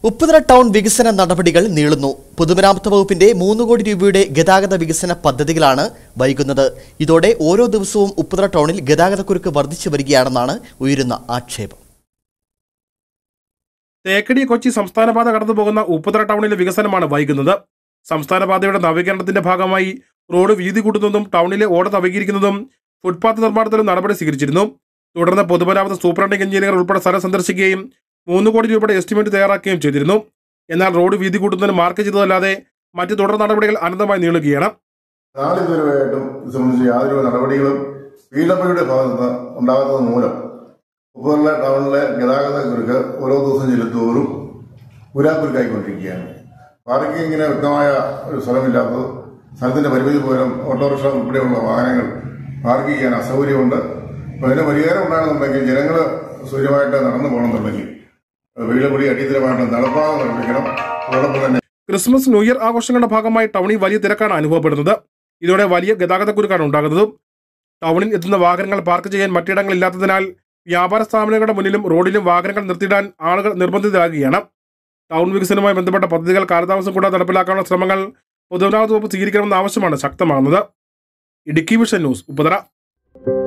Upputhara town വികസന നടപടികൾ നീളുന്നു പൊതുമരാമത്ത് വകുപ്പിന്റെ മൂന്ന് കോടി രൂപയുടെ ഗതാഗത വികസന പദ്ധതികളാണ് വൈകുന്നത് ഇതോടെ ഓരോ ദിവസവും ഉപ്പുതറ ടൗണിൽ ഗതാഗതക്കുരുക്ക് വർദ്ധിച്ചു വരികയാണെന്നാണ് ഉയരുന്ന ആക്ഷേപം തേക്കടി കൊച്ചി സംസ്ഥാന പാത കടന്നു പോകുന്ന ഉപ്പുതറ ടൗണിലെ വികസനമാണ് വൈകുന്നത് സംസ്ഥാന പാതയുടെ നവീകരണത്തിന്റെ ഭാഗമായി റോഡ് വീതി കൂട്ടുന്നതും ടൗണിലെ ഓട നവീകരിക്കുന്നതും ഫുട്പാത്ത് നിർമ്മാണത്തിലും നടപടി സ്വീകരിച്ചിരുന്നു തുടർന്ന് പൊതുമരാമത്ത് സൂപ്രണ്ടിംഗ് എഞ്ചിനീയർ ഉൾപ്പെടെ സ്ഥലം സന്ദർശിക്കുകയും മൂന്ന് കോടി രൂപയുടെ എസ്റ്റിമേറ്റ് തയ്യാറാക്കുകയും ചെയ്തിരുന്നു എന്നാൽ റോഡ് വീതി കൂട്ടുന്നതിന് മാർക്ക് ചെയ്തതല്ലാതെ മറ്റ് തുടർ നടപടികൾ അനന്തമായി നീളുകയാണ് നാളിതുവരെയായിട്ടും ഇത് സംബന്ധിച്ച് യാതൊരു നടപടികളും പി ഡബ്ല്യുടെ ഭാഗത്ത് നിന്ന് ഉണ്ടാകാത്തത് മൂലം ഉപ്പുതറ ടൗണിലെ ഗതാഗത കുരുക്ക് ഓരോ ദിവസം ചെല്ലുത്തോറും ഉരാക്കുരുക്കായിക്കൊണ്ടിരിക്കുകയാണ് പാർക്കിങ്ങിന് വ്യക്തമായ ഒരു സ്ഥലമില്ലാത്തത് സ്ഥലത്തിന്റെ പരിമിതി മൂലം ഓട്ടോറിക്ഷ ഉൾപ്പെടെയുള്ള വാഹനങ്ങൾ പാർക്ക് ചെയ്യാൻ അസൗകര്യമുണ്ട് അപ്പോൾ അതിന് പരിഹാരം ഉണ്ടാകണമെന്നുണ്ടെങ്കിൽ ജനങ്ങൾ സൂര്യമായിട്ട് നടന്നു പോകണമെന്നുണ്ടെങ്കിൽ വീട് കൂടി അടിയന്തരമായിട്ട് നടപ്പാതെ നിർമ്മിക്കണം അതോടൊപ്പം തന്നെ ക്രിസ്മസ് ന്യൂ ഇയർ ആഘോഷങ്ങളുടെ ഭാഗമായി ടൗണിൽ വലിയ തിരക്കാണ് അനുഭവപ്പെടുന്നത് ഇതോടെ വലിയ ഗതാഗതക്കുരുക്കാണ് ഉണ്ടാകുന്നത് ടൗണിൽ എത്തുന്ന വാഹനങ്ങൾ പാർക്ക് ചെയ്യാൻ മറ്റിടങ്ങളില്ലാത്തതിനാൽ വ്യാപാര സ്ഥാപനങ്ങളുടെ മുന്നിലും റോഡിലും വാഹനങ്ങൾ നിർത്തിയിടാൻ ആളുകൾ നിർബന്ധിതരാകുകയാണ് ടൗൺ വികസനവുമായി ബന്ധപ്പെട്ട പദ്ധതികൾ കാലതാമസം കൂടാതെ നടപ്പിലാക്കാനുള്ള ശ്രമങ്ങൾ പൊതുമരാമത്ത് വകുപ്പ് സ്വീകരിക്കണമെന്ന ആവശ്യമാണ് ശക്തമാകുന്നത് ഇടുക്കി വിഷൻ ന്യൂസ് ഉപതറ